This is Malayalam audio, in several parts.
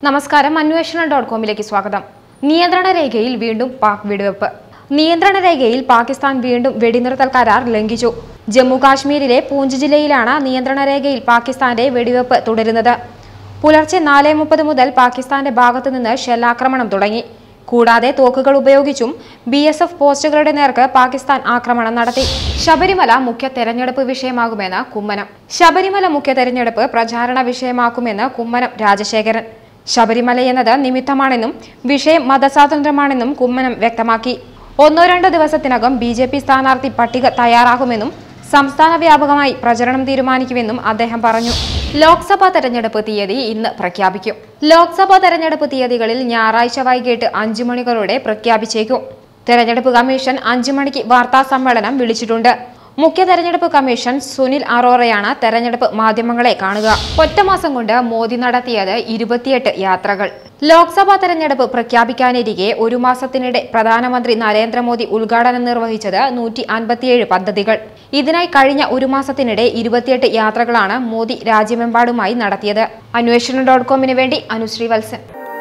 നമസ്കാരം അന്വേഷണം ഡോട്ട് കോമിലേക്ക് സ്വാഗതം നിയന്ത്രണ രേഖയിൽ വീണ്ടും പാക് വെടിവെപ്പ് നിയന്ത്രണ രേഖയിൽ പാകിസ്ഥാൻ വീണ്ടും വെടിനിർത്തൽ കരാർ ലംഘിച്ചു ജമ്മു കാശ്മീരിലെ പൂഞ്ച് ജില്ലയിലാണ് നിയന്ത്രണ രേഖയിൽ പാകിസ്ഥാന്റെ വെടിവെപ്പ് തുടരുന്നത് പുലർച്ചെ നാല് മുപ്പത് മുതൽ പാകിസ്ഥാന്റെ ഭാഗത്തു നിന്ന് ഷെല്ലാക്രമണം തുടങ്ങി കൂടാതെ തോക്കുകൾ ഉപയോഗിച്ചും ബി എസ് എഫ് പോസ്റ്റുകളുടെ നേർക്ക് പാകിസ്ഥാൻ ആക്രമണം നടത്തി ശബരിമല മുഖ്യ തെരഞ്ഞെടുപ്പ് വിഷയമാകുമെന്ന് കുമ്മനം ശബരിമല മുഖ്യ തെരഞ്ഞെടുപ്പ് പ്രചാരണ വിഷയമാക്കുമെന്ന് കുമ്മനം രാജശേഖരൻ ശബരിമല എന്നത് നിമിത്തമാണെന്നും വിഷയം മതസ്വാതന്ത്ര്യമാണെന്നും കുമ്മനം വ്യക്തമാക്കി ഒന്നോ രണ്ടോ ദിവസത്തിനകം ബി ജെ പി സ്ഥാനാർത്ഥി പട്ടിക തയ്യാറാക്കുമെന്നും സംസ്ഥാന വ്യാപകമായി പ്രചരണം തീരുമാനിക്കുമെന്നും അദ്ദേഹം പറഞ്ഞു ലോക്സഭാ തെരഞ്ഞെടുപ്പ് തീയതി ഇന്ന് പ്രഖ്യാപിക്കും ലോക്സഭാ തെരഞ്ഞെടുപ്പ് തീയതികളിൽ ഞായറാഴ്ച വൈകിട്ട് അഞ്ചു മണികളോടെ പ്രഖ്യാപിച്ചേക്കും തെരഞ്ഞെടുപ്പ് കമ്മീഷൻ അഞ്ചു മണിക്ക് വാർത്താ സമ്മേളനം വിളിച്ചിട്ടുണ്ട് മുഖ്യ തെരഞ്ഞെടുപ്പ് കമ്മീഷൻ സുനിൽ അറോറയാണ് തെരഞ്ഞെടുപ്പ് മാധ്യമങ്ങളെ കാണുക ഒറ്റ മാസം കൊണ്ട് മോദി നടത്തിയത് ഇരുപത്തിയെട്ട് യാത്രകൾ ലോക്സഭാ തെരഞ്ഞെടുപ്പ് പ്രഖ്യാപിക്കാനിരിക്കെ ഒരു മാസത്തിനിടെ പ്രധാനമന്ത്രി നരേന്ദ്രമോദി ഉദ്ഘാടനം നിർവഹിച്ചത് നൂറ്റി അൻപത്തിയേഴ് പദ്ധതികൾ ഇതിനായി കഴിഞ്ഞ ഒരു മാസത്തിനിടെ ഇരുപത്തിയെട്ട് യാത്രകളാണ് മോദി രാജ്യമെമ്പാടുമായി നടത്തിയത് അന്വേഷണം ഡോട്ട് കോമിന് വേണ്ടി Anusree Valsan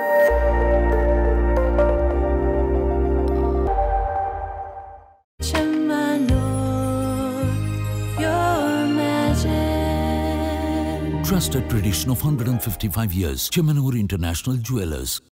Your magic. Trusted tradition of 155 years. Chemanur International Jewelers.